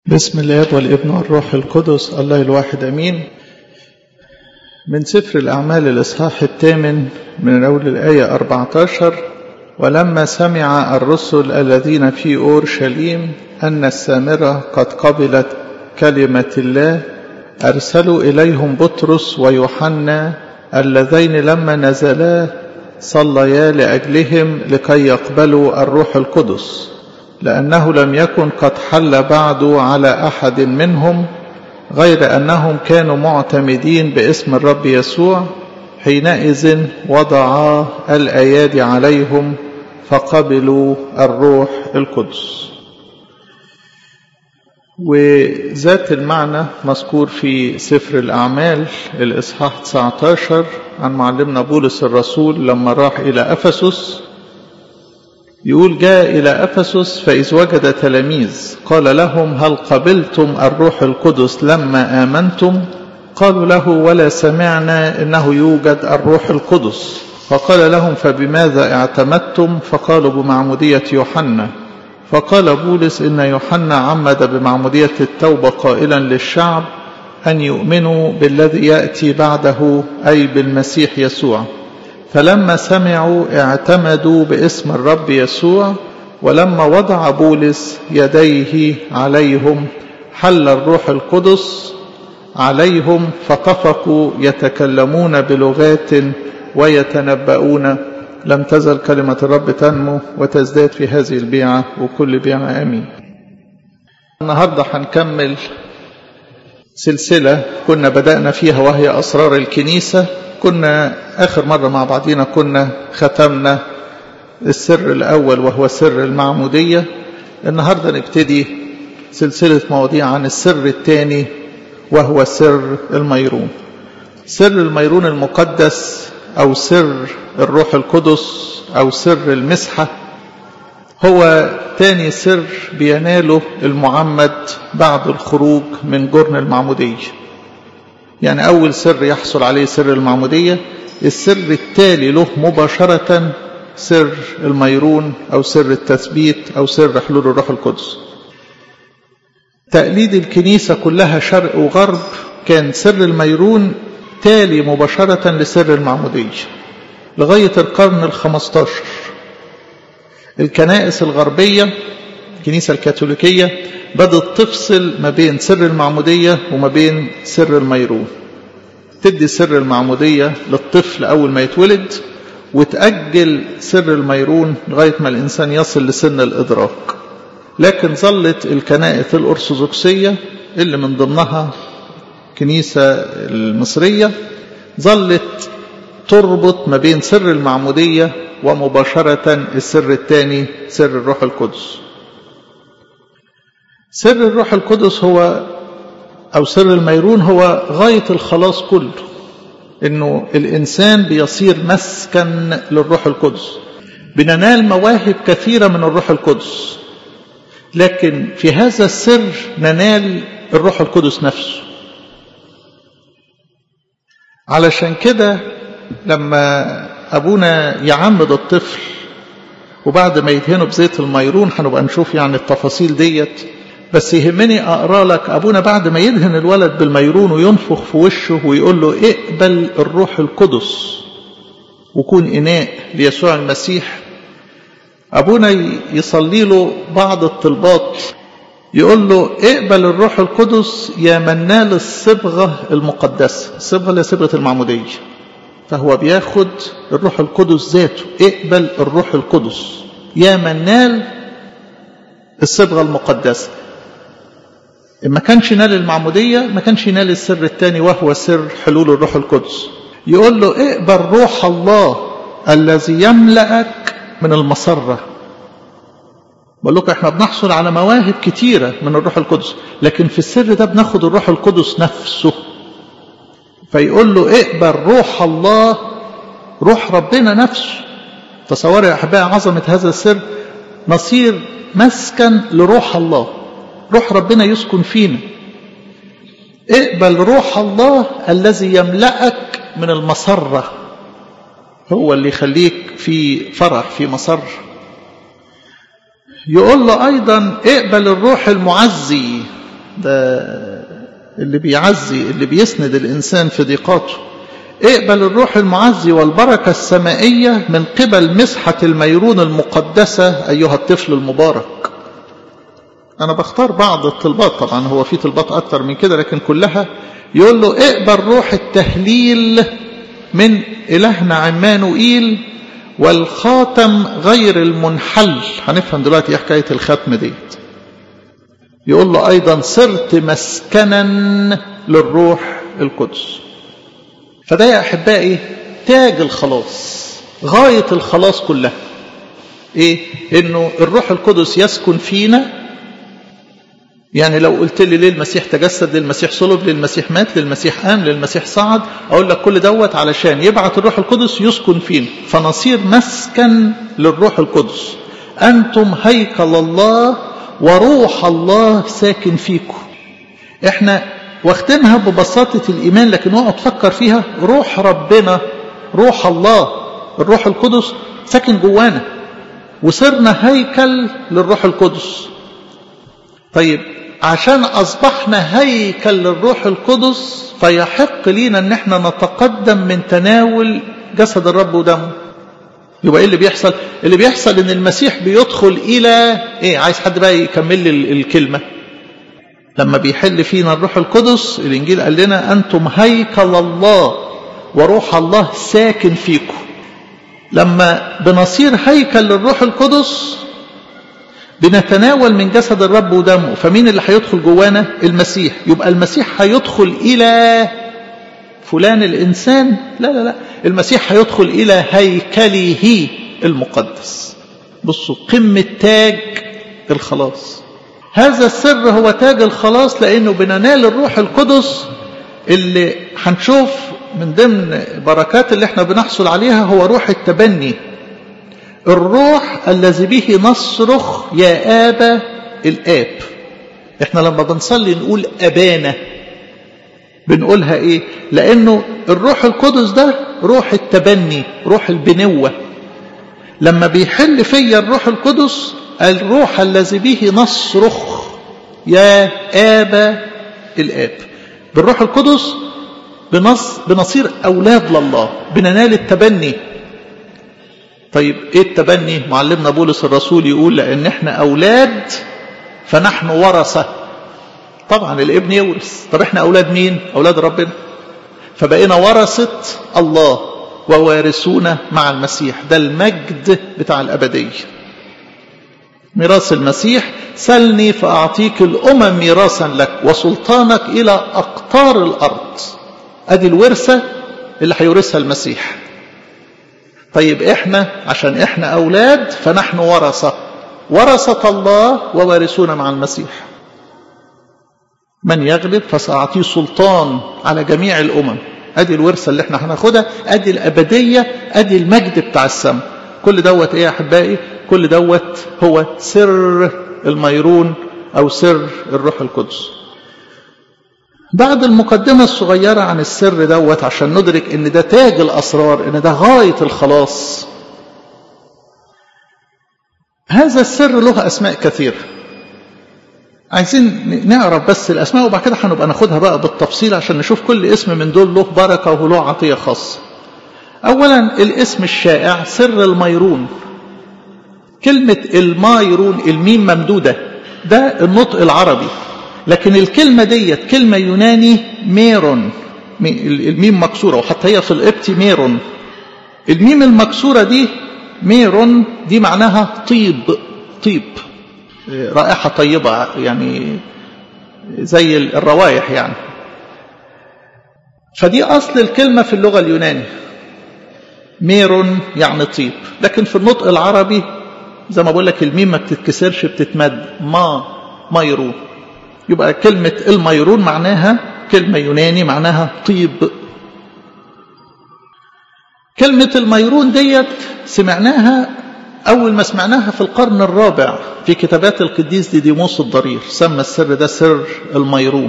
بسم الاب والابن والروح القدس الله الواحد امين من سفر الاعمال الاصحاح الثامن من اول الايه 14 ولما سمع الرسل الذين في اورشليم ان السامره قد قبلت كلمه الله ارسلوا اليهم بطرس ويوحنا اللذين لما نزلا صليا لاجلهم لكي يقبلوا الروح القدس لأنه لم يكن قد حل بعد على أحد منهم غير أنهم كانوا معتمدين باسم الرب يسوع حينئذ وضعا الأيادي عليهم فقبلوا الروح القدس وذات المعنى مذكور في سفر الأعمال الإصحاح 19 عن معلمنا بولس الرسول لما راح إلى أفسس يقول جاء إلى أفسس فإذ وجد تلاميذ قال لهم هل قبلتم الروح القدس لما آمنتم قالوا له ولا سمعنا إنه يوجد الروح القدس فقال لهم فبماذا اعتمدتم فقالوا بمعمودية يوحنا فقال بولس إن يوحنا عمد بمعمودية التوبة قائلا للشعب أن يؤمنوا بالذي يأتي بعده أي بالمسيح يسوع فلما سمعوا اعتمدوا باسم الرب يسوع ولما وضع بولس يديه عليهم حل الروح القدس عليهم فطفقوا يتكلمون بلغات ويتنبؤون لم تزل كلمة الرب تنمو وتزداد في هذه البيعة وكل بيعة آمين النهاردة هنكمل سلسلة كنا بدأنا فيها وهي أسرار الكنيسة كنا آخر مرة مع بعضينا كنا ختمنا السر الأول وهو سر المعمودية النهاردة نبتدي سلسلة مواضيع عن السر الثاني وهو سر الميرون سر الميرون المقدس أو سر الروح القدس أو سر المسحة هو تاني سر بيناله المعمد بعد الخروج من جرن المعمودية يعني أول سر يحصل عليه سر المعمودية السر التالي له مباشرة سر الميرون أو سر التثبيت أو سر حلول الروح القدس تقليد الكنيسة كلها شرق وغرب كان سر الميرون تالي مباشرة لسر المعمودية لغاية القرن الخمستاشر الكنائس الغربية الكنيسة الكاثوليكية بدأت تفصل ما بين سر المعمودية وما بين سر الميرون تدي سر المعمودية للطفل أول ما يتولد وتأجل سر الميرون لغاية ما الإنسان يصل لسن الإدراك لكن ظلت الكنائس الأرثوذكسية اللي من ضمنها كنيسة المصرية ظلت تربط ما بين سر المعمودية ومباشرة السر الثاني سر الروح القدس سر الروح القدس هو أو سر الميرون هو غاية الخلاص كله إنه الإنسان بيصير مسكن للروح القدس بننال مواهب كثيرة من الروح القدس لكن في هذا السر ننال الروح القدس نفسه علشان كده لما أبونا يعمد الطفل وبعد ما يدهنه بزيت الميرون هنبقى نشوف يعني التفاصيل ديت بس يهمني أقرأ لك أبونا بعد ما يدهن الولد بالميرون وينفخ في وشه ويقول له اقبل الروح القدس وكون إناء ليسوع المسيح أبونا يصلي له بعض الطلبات يقول له اقبل الروح القدس يا من نال الصبغة المقدسة الصبغة اللي صبغة المعمودية فهو بياخد الروح القدس ذاته اقبل الروح القدس يا من نال الصبغة المقدسة ما كانش نال المعمودية ما كانش ينال السر الثاني وهو سر حلول الروح القدس يقول له اقبل روح الله الذي يملأك من المسرة بقول لكم احنا بنحصل على مواهب كتيرة من الروح القدس لكن في السر ده بناخد الروح القدس نفسه فيقول له اقبل روح الله روح ربنا نفسه تصوروا يا احبائي عظمة هذا السر نصير مسكن لروح الله روح ربنا يسكن فينا اقبل روح الله الذي يملأك من المسرة هو اللي يخليك في فرح في مسر يقول له أيضا اقبل الروح المعزي ده اللي بيعزي اللي بيسند الإنسان في ضيقاته اقبل الروح المعزي والبركة السمائية من قبل مسحة الميرون المقدسة أيها الطفل المبارك أنا بختار بعض الطلبات طبعا هو في طلبات أكتر من كده لكن كلها يقول له اقبل روح التهليل من إلهنا عمانوئيل والخاتم غير المنحل هنفهم دلوقتي ايه حكاية الختم ديت يقول له أيضا صرت مسكنا للروح القدس فده يا أحبائي تاج الخلاص غاية الخلاص كلها إيه؟ إنه الروح القدس يسكن فينا يعني لو قلت لي ليه المسيح تجسد للمسيح صلب للمسيح مات للمسيح قام للمسيح صعد أقول لك كل دوت علشان يبعت الروح القدس يسكن فينا فنصير مسكن للروح القدس أنتم هيكل الله وروح الله ساكن فيكم احنا واخدينها ببساطة الإيمان لكن اقعد تفكر فيها روح ربنا روح الله الروح القدس ساكن جوانا وصرنا هيكل للروح القدس طيب عشان أصبحنا هيكل للروح القدس فيحق لينا ان احنا نتقدم من تناول جسد الرب ودمه يبقى ايه اللي بيحصل اللي بيحصل ان المسيح بيدخل الى ايه عايز حد بقى يكمل لي الكلمه لما بيحل فينا الروح القدس الانجيل قال لنا انتم هيكل الله وروح الله ساكن فيكم لما بنصير هيكل للروح القدس بنتناول من جسد الرب ودمه فمين اللي هيدخل جوانا المسيح يبقى المسيح هيدخل الى فلان الإنسان لا لا لا المسيح هيدخل إلى هيكله المقدس بصوا قمة تاج الخلاص هذا السر هو تاج الخلاص لأنه بننال الروح القدس اللي هنشوف من ضمن بركات اللي احنا بنحصل عليها هو روح التبني الروح الذي به نصرخ يا آبا الآب احنا لما بنصلي نقول أبانا بنقولها ايه لانه الروح القدس ده روح التبني روح البنوة لما بيحل فيا الروح القدس الروح الذي به نصرخ يا آبا الآب بالروح القدس بنص بنصير أولاد لله بننال التبني طيب ايه التبني معلمنا بولس الرسول يقول لان احنا اولاد فنحن ورثه طبعا الابن يورث طب احنا اولاد مين اولاد ربنا فبقينا ورثه الله ووارثون مع المسيح ده المجد بتاع الابديه ميراث المسيح سلني فاعطيك الامم ميراثا لك وسلطانك الى اقطار الارض ادي الورثه اللي هيورثها المسيح طيب احنا عشان احنا اولاد فنحن ورثه ورثه الله ووارثون مع المسيح من يغلب فسأعطيه سلطان على جميع الأمم أدي الورثة اللي احنا هناخدها أدي الأبدية أدي المجد بتاع السماء كل دوت إيه يا أحبائي كل دوت هو سر الميرون أو سر الروح القدس بعد المقدمة الصغيرة عن السر دوت عشان ندرك ان ده تاج الأسرار ان ده غاية الخلاص هذا السر له أسماء كثيرة عايزين نعرف بس الأسماء وبعد كده هنبقى ناخدها بقى بالتفصيل عشان نشوف كل اسم من دول له بركة وله عطية خاصة أولا الاسم الشائع سر الميرون كلمة المايرون الميم ممدودة ده النطق العربي لكن الكلمة ديت كلمة يوناني ميرون الميم مكسورة وحتى هي في القبطي ميرون الميم المكسورة دي ميرون دي معناها طيب طيب رائحة طيبة يعني زي الروايح يعني فدي أصل الكلمة في اللغة اليونانية ميرون يعني طيب لكن في النطق العربي زي ما بقول لك الميم ما بتتكسرش بتتمد ما ميرون يبقى كلمة الميرون معناها كلمة يوناني معناها طيب كلمة الميرون ديت سمعناها أول ما سمعناها في القرن الرابع في كتابات القديس ديديموس الضرير سمى السر ده سر الميرون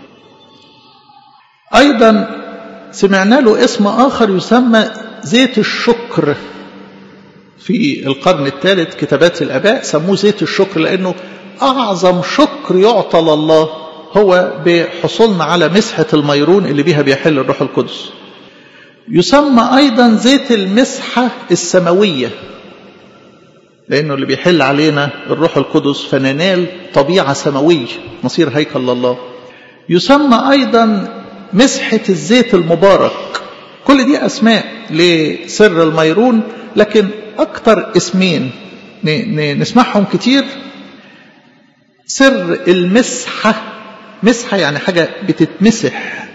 أيضا سمعنا له اسم آخر يسمى زيت الشكر في القرن الثالث كتابات الآباء سموه زيت الشكر لأنه أعظم شكر يعطى لله هو بحصولنا على مسحة الميرون اللي بيها بيحل الروح القدس يسمى أيضا زيت المسحة السماوية لأنه اللي بيحل علينا الروح القدس فننال طبيعة سماوية نصير هيكل الله يسمى أيضا مسحة الزيت المبارك كل دي أسماء لسر الميرون لكن أكتر اسمين نسمعهم كتير سر المسحة مسحة يعني حاجة بتتمسح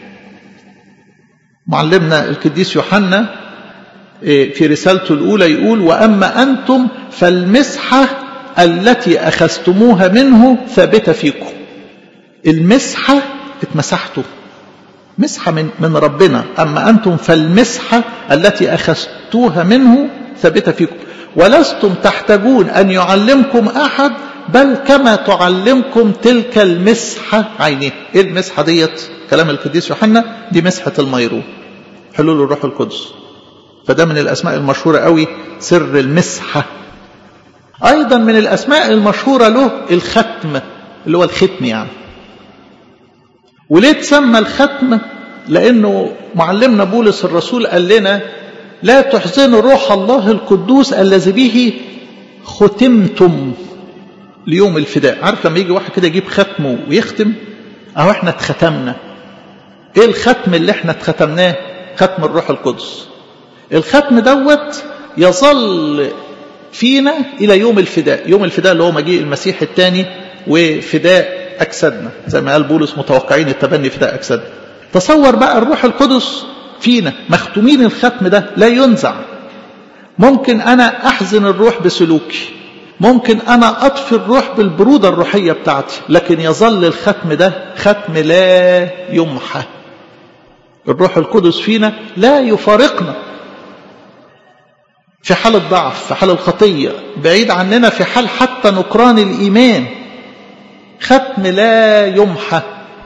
معلمنا القديس يوحنا في رسالته الأولى يقول وأما أنتم فالمسحة التي أخذتموها منه ثابتة فيكم المسحة اتمسحتوا مسحة من, من ربنا أما أنتم فالمسحة التي أخذتوها منه ثابتة فيكم ولستم تحتاجون أن يعلمكم أحد بل كما تعلمكم تلك المسحة عينيه إيه المسحة ديت كلام القديس يوحنا دي مسحة الميرون حلول الروح القدس فده من الأسماء المشهورة قوي سر المسحة أيضا من الأسماء المشهورة له الختم اللي هو الختم يعني وليه تسمى الختم لأنه معلمنا بولس الرسول قال لنا لا تحزنوا روح الله القدوس الذي به ختمتم ليوم الفداء عارف لما يجي واحد كده يجيب ختمه ويختم اهو احنا اتختمنا ايه الختم اللي احنا اتختمناه ختم الروح القدس الختم دوت يظل فينا الى يوم الفداء يوم الفداء اللي هو مجيء المسيح الثاني وفداء اجسادنا زي ما قال بولس متوقعين التبني فداء اجسادنا تصور بقى الروح القدس فينا مختومين الختم ده لا ينزع ممكن انا احزن الروح بسلوكي ممكن انا اطفي الروح بالبروده الروحيه بتاعتي لكن يظل الختم ده ختم لا يمحى الروح القدس فينا لا يفارقنا في حال الضعف في حال الخطيه بعيد عننا في حال حتى نكران الايمان ختم لا يمحى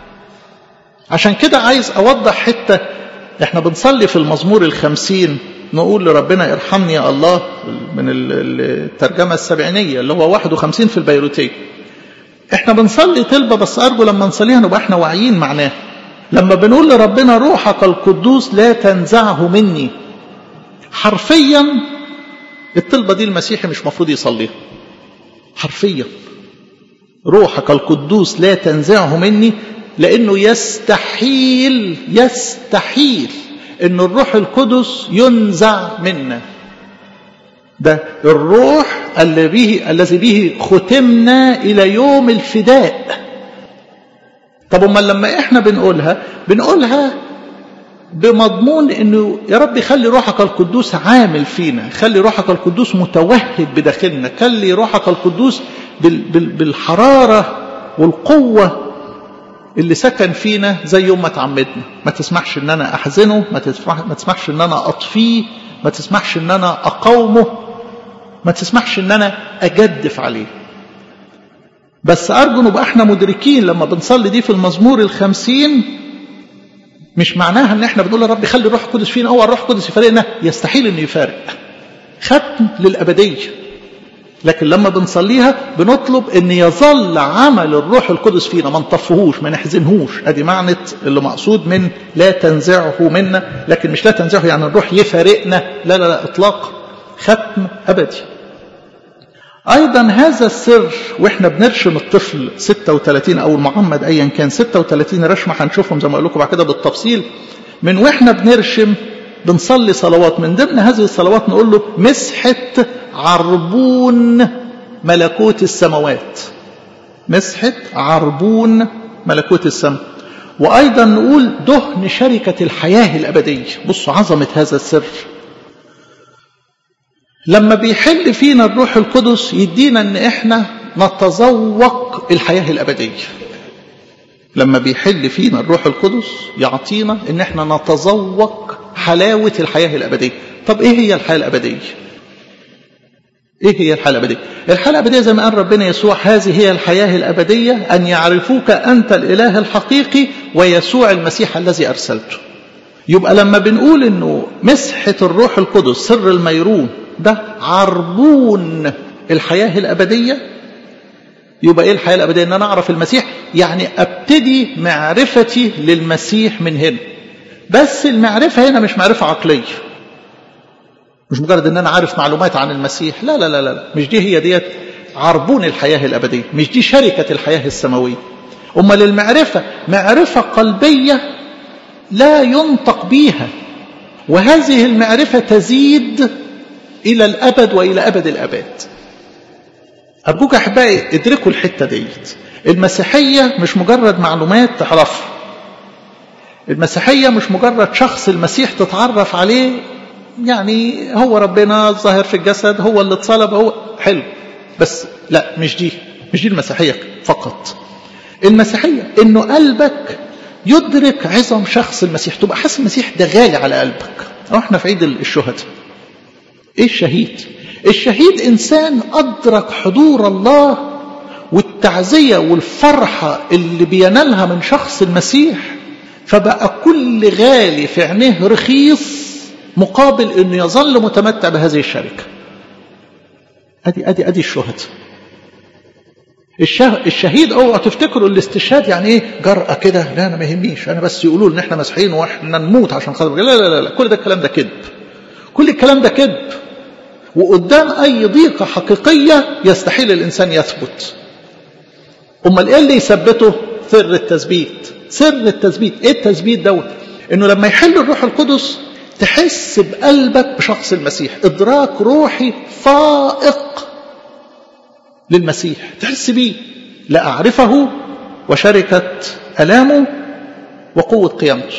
عشان كده عايز اوضح حته احنا بنصلي في المزمور الخمسين نقول لربنا ارحمني يا الله من الترجمة السبعينية اللي هو 51 في البيروتية احنا بنصلي طلبة بس أرجو لما نصليها نبقى احنا واعيين معناها لما بنقول لربنا روحك القدوس لا تنزعه مني حرفيا الطلبة دي المسيحي مش مفروض يصليها حرفيا روحك القدوس لا تنزعه مني لأنه يستحيل يستحيل أن الروح القدس ينزع منا ده الروح الذي به, الذي به ختمنا إلى يوم الفداء طب أما لما إحنا بنقولها بنقولها بمضمون انه يا رب خلي روحك القدوس عامل فينا خلي روحك القدوس متوهج بداخلنا خلي روحك القدوس بالحرارة والقوة اللي سكن فينا زي يوم ما اتعمدنا ما تسمحش ان انا احزنه ما, تسمح ما تسمحش ان انا اطفيه ما تسمحش ان انا اقاومه ما تسمحش ان انا اجدف عليه بس ارجو نبقى احنا مدركين لما بنصلي دي في المزمور الخمسين مش معناها ان احنا بنقول يا رب خلي الروح القدس فينا هو الروح القدس يفارقنا يستحيل انه يفارق ختم للابديه لكن لما بنصليها بنطلب ان يظل عمل الروح القدس فينا ما نطفهوش ما نحزنهوش ادي معنى اللي مقصود من لا تنزعه منا لكن مش لا تنزعه يعني الروح يفارقنا لا لا لا اطلاق ختم ابدي ايضا هذا السر واحنا بنرشم الطفل 36 او المعمد ايا كان 36 رشمه هنشوفهم زي ما اقول لكم بعد كده بالتفصيل من واحنا بنرشم بنصلي صلوات من ضمن هذه الصلوات نقول له مسحه عربون ملكوت السماوات مسحه عربون ملكوت السماء وايضا نقول دهن شركه الحياه الابديه بصوا عظمه هذا السر لما بيحل فينا الروح القدس يدينا ان احنا نتذوق الحياة الابدية لما بيحل فينا الروح القدس يعطينا ان احنا نتذوق حلاوة الحياة الابدية طب ايه هي الحياة الابدية ايه هي الحياة الابدية الحياة الابدية زي ما قال ربنا يسوع هذه هي الحياة الابدية ان يعرفوك انت الاله الحقيقي ويسوع المسيح الذي ارسلته يبقى لما بنقول انه مسحة الروح القدس سر الميرون ده عربون الحياة الأبدية يبقى إيه الحياة الأبدية إن أنا أعرف المسيح يعني ابتدي معرفتي للمسيح من هنا بس المعرفة هنا مش معرفة عقلية مش مجرد ان انا عارف معلومات عن المسيح لا لا لا لا مش دي هي ديت عربون الحياة الأبدية مش دي شركة الحياة السماوية أمال المعرفة معرفة قلبية لا ينطق بيها وهذه المعرفة تزيد إلى الأبد وإلى أبد الأبد أرجوك أحبائي ادركوا الحتة ديت المسيحية مش مجرد معلومات تعرفها المسيحية مش مجرد شخص المسيح تتعرف عليه يعني هو ربنا الظاهر في الجسد هو اللي اتصلب هو حلو بس لا مش دي مش دي المسيحية فقط المسيحية انه قلبك يدرك عظم شخص المسيح تبقى حاسس المسيح ده غالي على قلبك احنا في عيد الشهداء ايه الشهيد الشهيد انسان ادرك حضور الله والتعزية والفرحة اللي بينالها من شخص المسيح فبقى كل غالي في عينيه رخيص مقابل انه يظل متمتع بهذه الشركة ادي ادي ادي الشهداء الشهيد اوعوا تفتكروا الاستشهاد يعني ايه جرأة كده لا انا ما يهمنيش انا بس يقولوا ان احنا مسيحيين واحنا نموت عشان خاطر لا لا لا لا كل ده الكلام ده كذب كل الكلام ده كذب وقدام اي ضيقة حقيقية يستحيل الانسان يثبت امال ايه اللي يثبته سر التثبيت سر التثبيت ايه التثبيت دوت انه لما يحل الروح القدس تحس بقلبك بشخص المسيح ادراك روحي فائق للمسيح تحس بيه لا أعرفه وشركة ألامه وقوة قيامته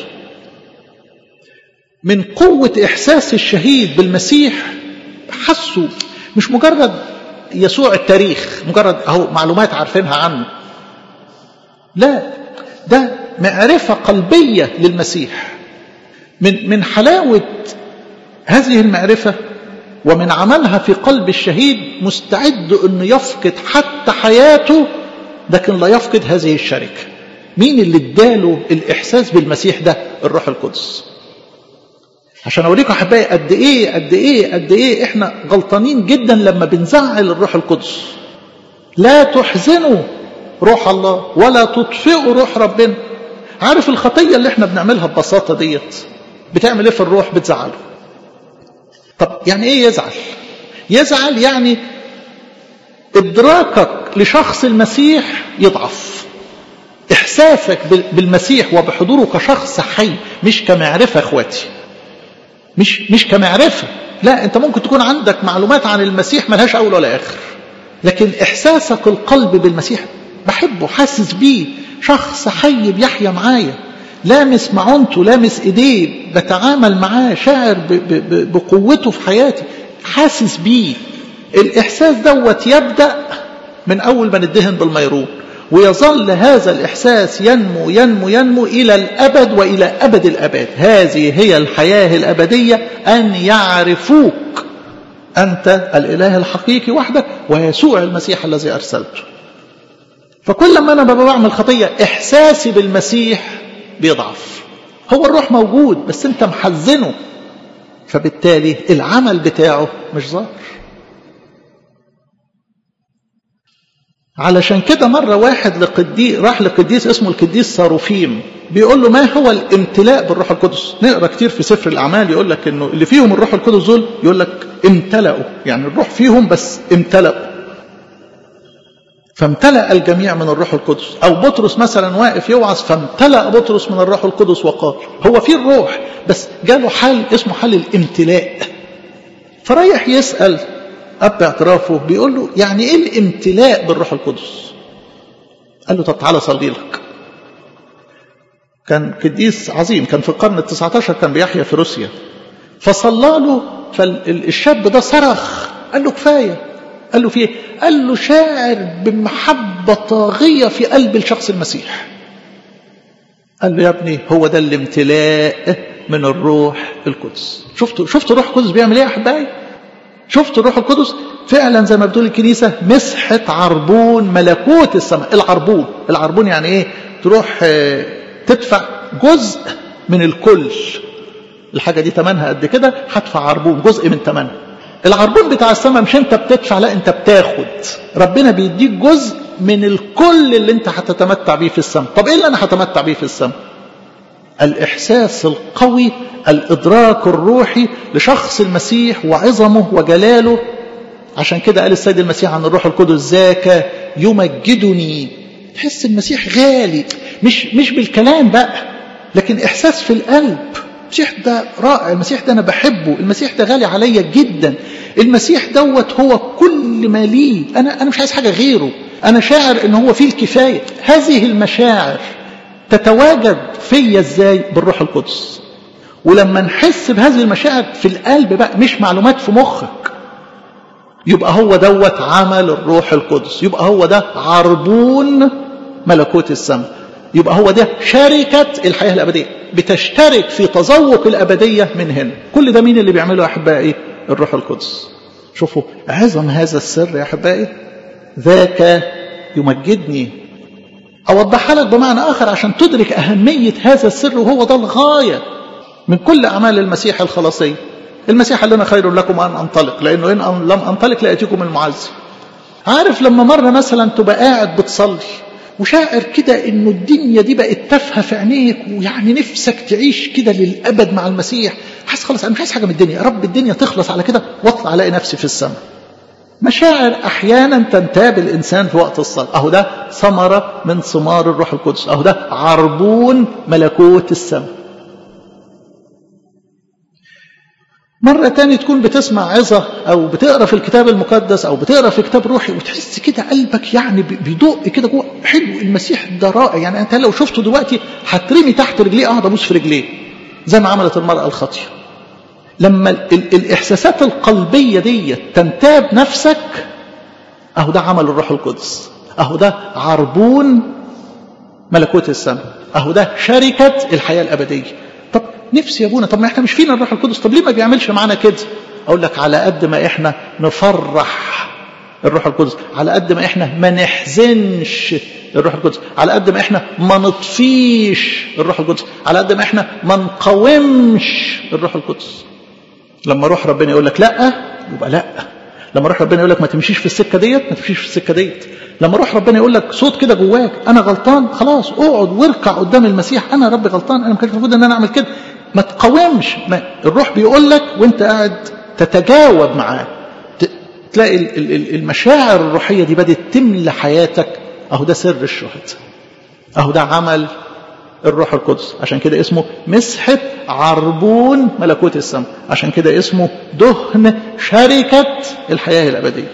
من قوة إحساس الشهيد بالمسيح حسوا مش مجرد يسوع التاريخ مجرد أهو معلومات عارفينها عنه لا ده معرفة قلبية للمسيح من من حلاوة هذه المعرفة ومن عملها في قلب الشهيد مستعد انه يفقد حتى حياته لكن لا يفقد هذه الشركة مين اللي اداله الاحساس بالمسيح ده الروح القدس عشان اوريكم احبائي قد ايه قد ايه قد ايه احنا غلطانين جدا لما بنزعل الروح القدس لا تحزنوا روح الله ولا تطفئوا روح ربنا عارف الخطيه اللي احنا بنعملها ببساطه ديت بتعمل ايه في الروح بتزعله طب يعني ايه يزعل يزعل يعني ادراكك لشخص المسيح يضعف احساسك بالمسيح وبحضوره كشخص حي مش كمعرفه اخواتي مش مش كمعرفه لا انت ممكن تكون عندك معلومات عن المسيح ملهاش اول ولا اخر لكن احساسك القلب بالمسيح بحبه حاسس بيه شخص حي بيحيا معايا لامس معونته لامس ايديه بتعامل معاه شاعر بقوته في حياتي حاسس بيه الاحساس دوت يبدا من اول ما ندهن بالميرون ويظل هذا الاحساس ينمو ينمو ينمو الى الابد والى ابد الاباد هذه هي الحياه الابديه ان يعرفوك انت الاله الحقيقي وحدك ويسوع المسيح الذي ارسلته فكل ما انا ببقى بعمل خطيه احساسي بالمسيح بيضعف هو الروح موجود بس انت محزنه فبالتالي العمل بتاعه مش ظاهر علشان كده مرة واحد لقديس راح لقديس اسمه القديس صاروفيم بيقول له ما هو الامتلاء بالروح القدس نقرا كتير في سفر الاعمال يقول لك انه اللي فيهم الروح القدس دول يقول لك امتلأوا يعني الروح فيهم بس امتلأوا فامتلأ الجميع من الروح القدس أو بطرس مثلا واقف يوعظ فامتلأ بطرس من الروح القدس وقال هو في الروح بس جاله حال اسمه حال الامتلاء فريح يسأل أب اعترافه بيقول له يعني إيه الامتلاء بالروح القدس قال له طب تعالى صلي لك كان قديس عظيم كان في القرن التسعة عشر كان بيحيا في روسيا فصلى له فالشاب ده صرخ قال له كفايه قال له في ايه؟ قال له شاعر بمحبة طاغية في قلب الشخص المسيح قال له يا ابني هو ده الامتلاء من الروح القدس شفتوا شفتوا الروح القدس بيعمل ايه يا احبائي شفتوا الروح القدس فعلا زي ما بتقول الكنيسة مسحة عربون ملكوت السماء العربون العربون يعني ايه تروح تدفع جزء من الكل الحاجة دي تمنها قد كده هدفع عربون جزء من تمنها العربون بتاع السماء مش انت بتدفع لا انت بتاخد ربنا بيديك جزء من الكل اللي انت هتتمتع بيه في السماء طب ايه اللي انا هتمتع بيه في السماء الإحساس القوي الإدراك الروحي لشخص المسيح وعظمه وجلاله عشان كده قال السيد المسيح عن الروح القدس ذاك يمجدني تحس المسيح غالي مش مش بالكلام بقى لكن إحساس في القلب المسيح ده رائع المسيح ده أنا بحبه المسيح ده غالي عليا جدا المسيح دوت هو كل ما لي أنا أنا مش عايز حاجة غيره أنا شاعر إن هو فيه الكفاية هذه المشاعر تتواجد فيا ازاي بالروح القدس ولما نحس بهذه المشاعر في القلب بقى مش معلومات في مخك يبقى هو دوت عمل الروح القدس يبقى هو ده عربون ملكوت السماء يبقى هو ده شركة الحياة الأبدية بتشترك في تذوق الأبدية من هنا كل ده مين اللي بيعمله يا أحبائي الروح القدس شوفوا عظم هذا السر يا أحبائي ذاك يمجدني أوضحها لك بمعنى آخر عشان تدرك أهمية هذا السر وهو ده الغاية من كل أعمال المسيح الخلاصية المسيح قال لنا خير لكم أن أنطلق لأنه إن لم أنطلق لأتيكم المعزي عارف لما مرة مثلا تبقى قاعد بتصلي وشاعر كده انه الدنيا دي بقت تافهه في عينيك ويعني نفسك تعيش كده للابد مع المسيح حاسس خلاص انا مش عايز حاجه من الدنيا يا رب الدنيا تخلص على كده واطلع الاقي نفسي في السماء مشاعر احيانا تنتاب الانسان في وقت الصلاه اهو ده ثمره من ثمار الروح القدس اهو ده عربون ملكوت السماء مرة تاني تكون بتسمع عظة أو بتقرأ في الكتاب المقدس أو بتقرأ في كتاب روحي وتحس كده قلبك يعني بيدق كده جوه حلو المسيح ده رائع يعني أنت لو شفته دلوقتي هترمي تحت رجليه أقعد أبوس في رجليه زي ما عملت المرأة الخاطية لما ال ال الإحساسات القلبية دي تنتاب نفسك أهو ده عمل الروح القدس أهو ده عربون ملكوت السماء أهو ده شركة الحياة الأبدية طب نفسي يا ابونا طب ما احنا مش فينا الروح القدس طب ليه ما بيعملش معانا كده اقول لك على قد ما احنا نفرح الروح القدس على قد ما احنا ما نحزنش الروح القدس على قد ما احنا ما نطفيش الروح القدس على قد ما احنا ما نقاومش الروح القدس لما روح ربنا يقول لك لا يبقى لا لما روح ربنا يقول لك ما تمشيش في السكه ديت ما تمشيش في السكه ديت لما روح ربنا يقول لك صوت كده جواك انا غلطان خلاص اقعد واركع قدام المسيح انا ربي غلطان انا ما كانش المفروض ان انا اعمل كده ما تقاومش ما الروح بيقول لك وانت قاعد تتجاوب معاه تلاقي المشاعر الروحيه دي بدات تملى حياتك اهو ده سر الشهد اهو ده عمل الروح القدس عشان كده اسمه مسحة عربون ملكوت السماء عشان كده اسمه دهن شركة الحياة الأبدية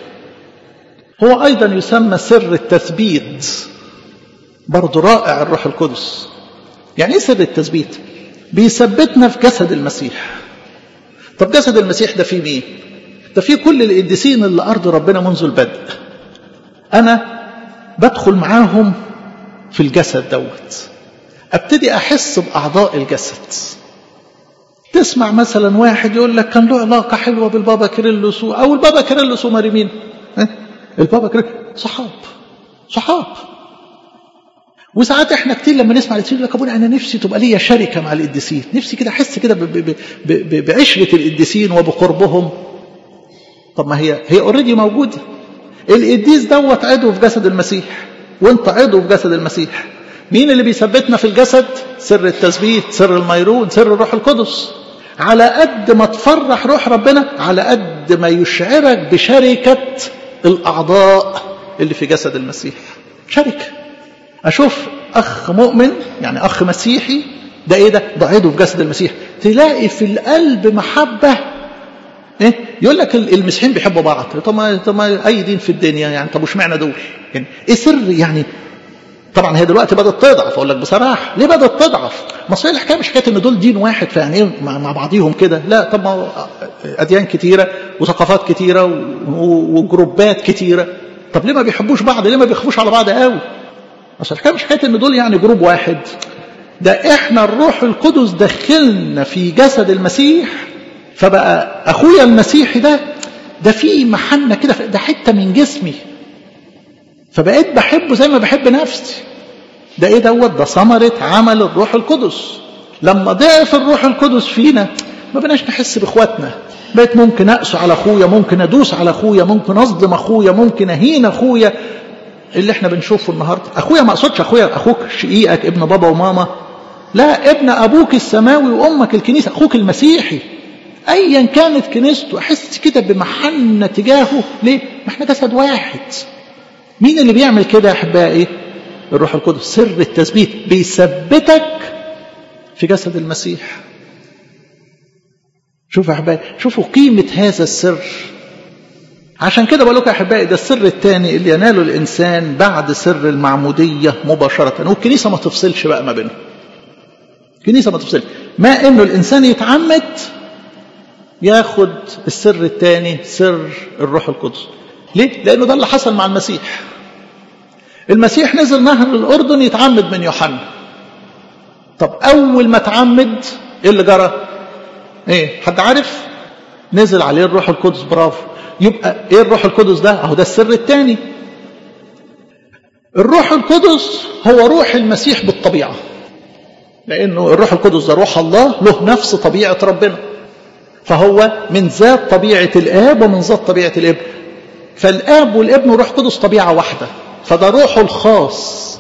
هو أيضا يسمى سر التثبيت برضه رائع الروح القدس يعني ايه سر التثبيت بيثبتنا في جسد المسيح طب جسد المسيح ده فيه مين ده فيه كل القديسين اللي أرض ربنا منذ البدء أنا بدخل معاهم في الجسد دوت ابتدي احس باعضاء الجسد تسمع مثلا واحد يقول لك كان له علاقه حلوه بالبابا كيرلس او البابا كيرلس وماري مين البابا كيرلس صحاب صحاب وساعات احنا كتير لما نسمع القديسين يقول لك ابونا انا نفسي تبقى ليا شركه مع القديسين نفسي كده احس كده بعشره القديسين وبقربهم طب ما هي هي اوريدي موجوده القديس دوت عضو في جسد المسيح وانت عضو في جسد المسيح مين اللي بيثبتنا في الجسد سر التثبيت سر الميرون سر الروح القدس على قد ما تفرح روح ربنا على قد ما يشعرك بشركة الأعضاء اللي في جسد المسيح شركة أشوف أخ مؤمن يعني أخ مسيحي ده إيه ده ده عضو في جسد المسيح تلاقي في القلب محبة إيه؟ يقول لك المسيحيين بيحبوا بعض طب ما طب ما أي دين في الدنيا يعني طب وش معنى دول يعني إيه سر يعني طبعا هي دلوقتي بدات تضعف اقول لك بصراحه ليه بدات تضعف؟ ما اصل الحكايه مش حكايه ان دول دين واحد فيعني ايه مع بعضيهم كده لا طب ما اديان كتيره وثقافات كتيره وجروبات كتيره طب ليه ما بيحبوش بعض؟ ليه ما بيخافوش على بعض قوي؟ اصل الحكايه مش حكايه ان دول يعني جروب واحد ده احنا الروح القدس دخلنا في جسد المسيح فبقى اخويا المسيحي ده ده في محنه كده ده حته من جسمي فبقيت بحبه زي ما بحب نفسي ده ايه دوت ده ثمرة عمل الروح القدس لما ضعف الروح القدس فينا ما بناش نحس باخواتنا بقيت ممكن اقسو على اخويا ممكن ادوس على اخويا ممكن اصدم اخويا ممكن اهين اخويا اللي احنا بنشوفه النهارده اخويا ما اقصدش اخويا اخوك شقيقك ابن بابا وماما لا ابن ابوك السماوي وامك الكنيسه اخوك المسيحي ايا كانت كنيسته احس كده بمحنه تجاهه ليه ما احنا جسد واحد مين اللي بيعمل كده يا احبائي الروح القدس سر التثبيت بيثبتك في جسد المسيح شوفوا يا احبائي شوفوا قيمه هذا السر عشان كده بقول لكم يا احبائي ده السر الثاني اللي يناله الانسان بعد سر المعموديه مباشره والكنيسه ما تفصلش بقى ما بينهم الكنيسه ما تفصلش ما انه الانسان يتعمد ياخد السر الثاني سر الروح القدس ليه لانه ده اللي حصل مع المسيح المسيح نزل نهر الاردن يتعمد من يوحنا طب اول ما اتعمد ايه اللي جرى ايه حد عارف نزل عليه الروح القدس برافو يبقى ايه الروح القدس ده اهو ده السر الثاني الروح القدس هو روح المسيح بالطبيعه لانه الروح القدس ده روح الله له نفس طبيعه ربنا فهو من ذات طبيعه الاب ومن ذات طبيعه الابن فالاب والابن وروح قدس طبيعه واحده فده روحه الخاص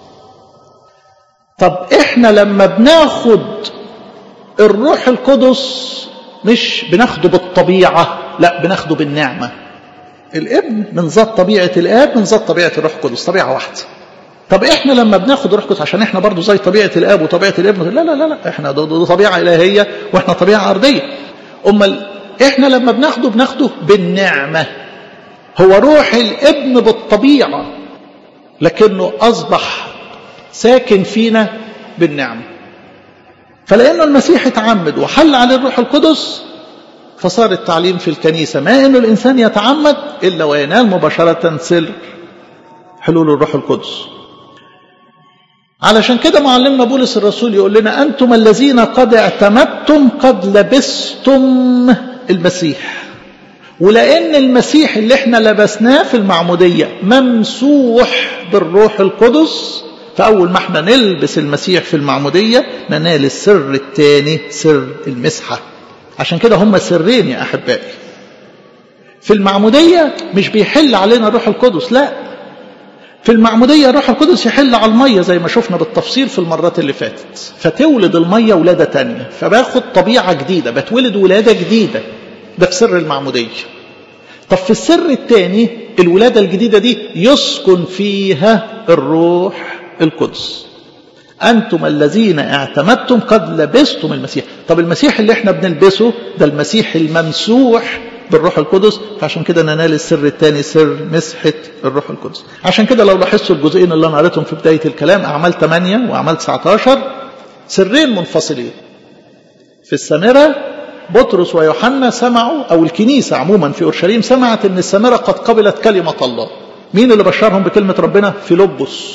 طب احنا لما بناخد الروح القدس مش بناخده بالطبيعه لا بناخده بالنعمه الابن من ذات طبيعه الاب من ذات طبيعه الروح القدس طبيعه واحده طب احنا لما بناخد الروح القدس عشان احنا برضو زي طبيعه الاب وطبيعه الابن لا لا لا لا احنا دو دو طبيعه الهيه واحنا طبيعه ارضيه امال احنا لما بناخده بناخده بالنعمه هو روح الابن بالطبيعه لكنه اصبح ساكن فينا بالنعمه فلانه المسيح اتعمد وحل عليه الروح القدس فصار التعليم في الكنيسه ما انه الانسان يتعمد الا وينال مباشره سر حلول الروح القدس علشان كده معلمنا بولس الرسول يقول لنا انتم الذين قد اعتمدتم قد لبستم المسيح ولان المسيح اللي احنا لبسناه في المعموديه ممسوح بالروح القدس فاول ما احنا نلبس المسيح في المعموديه ننال السر الثاني سر المسحه عشان كده هم سرين يا احبائي في المعموديه مش بيحل علينا الروح القدس لا في المعموديه الروح القدس يحل على الميه زي ما شفنا بالتفصيل في المرات اللي فاتت فتولد الميه ولاده تانية فباخد طبيعه جديده بتولد ولاده جديده ده في سر المعموديه طب في السر الثاني الولاده الجديده دي يسكن فيها الروح القدس أنتم الذين اعتمدتم قد لبستم المسيح طب المسيح اللي احنا بنلبسه ده المسيح الممسوح بالروح القدس فعشان كده ننال السر الثاني سر مسحة الروح القدس عشان كده لو لاحظتوا الجزئين اللي انا قريتهم في بداية الكلام أعمال 8 وأعمال 19 سرين منفصلين في السامرة بطرس ويوحنا سمعوا أو الكنيسة عموما في أورشليم سمعت أن السامرة قد قبلت كلمة الله مين اللي بشرهم بكلمة ربنا فيلبس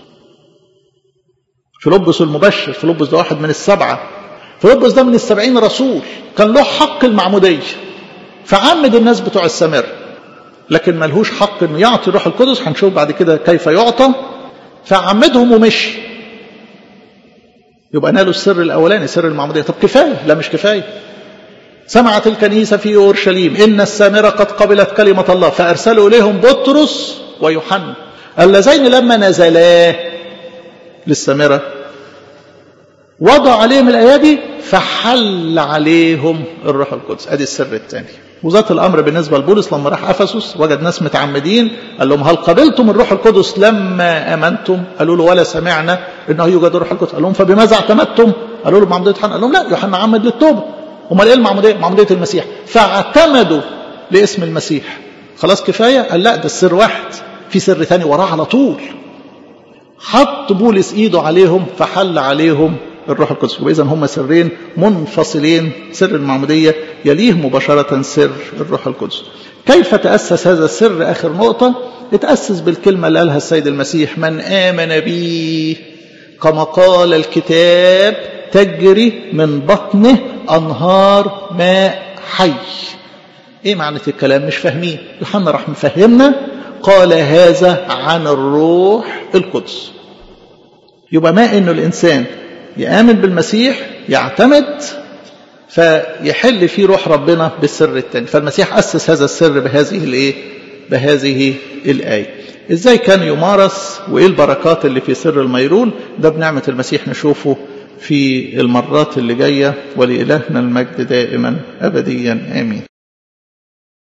فيلبس المبشر فيلبس ده واحد من السبعة فيلبس ده من السبعين رسول كان له حق المعمودية فعمد الناس بتوع السامرة لكن ملهوش حق انه يعطي روح القدس هنشوف بعد كده كيف يعطى فعمدهم ومشي يبقى نالوا السر الاولاني سر المعموديه طب كفايه لا مش كفايه سمعت الكنيسه في اورشليم ان السامره قد قبلت كلمه الله فارسلوا اليهم بطرس ويوحنا اللذين لما نزلا للسامره وضع عليهم الايادي فحل عليهم الروح القدس ادي السر الثاني وذات الامر بالنسبه لبولس لما راح افسس وجد ناس متعمدين قال لهم هل قبلتم الروح القدس لما امنتم قالوا له ولا سمعنا انه يوجد الروح القدس قال لهم فبماذا اعتمدتم قالوا له معموديه يوحنا قال لهم لا يوحنا عمد للتوبه امال ايه المعموديه معموديه المسيح فاعتمدوا لاسم المسيح خلاص كفايه قال لا ده السر واحد في سر ثاني وراه على طول حط بولس ايده عليهم فحل عليهم الروح القدس واذا هم سرين منفصلين سر المعموديه يليه مباشره سر الروح القدس كيف تاسس هذا السر اخر نقطه اتاسس بالكلمه اللي قالها السيد المسيح من امن بي كما قال الكتاب تجري من بطنه انهار ماء حي ايه معنى الكلام مش فاهمين يوحنا راح مفهمنا قال هذا عن الروح القدس يبقى ما انه الانسان يآمن بالمسيح يعتمد فيحل فيه روح ربنا بالسر الثاني فالمسيح أسس هذا السر بهذه الايه بهذه الآية ازاي كان يمارس وايه البركات اللي في سر الميرون ده بنعمة المسيح نشوفه في المرات اللي جاية ولإلهنا المجد دائما أبديا آمين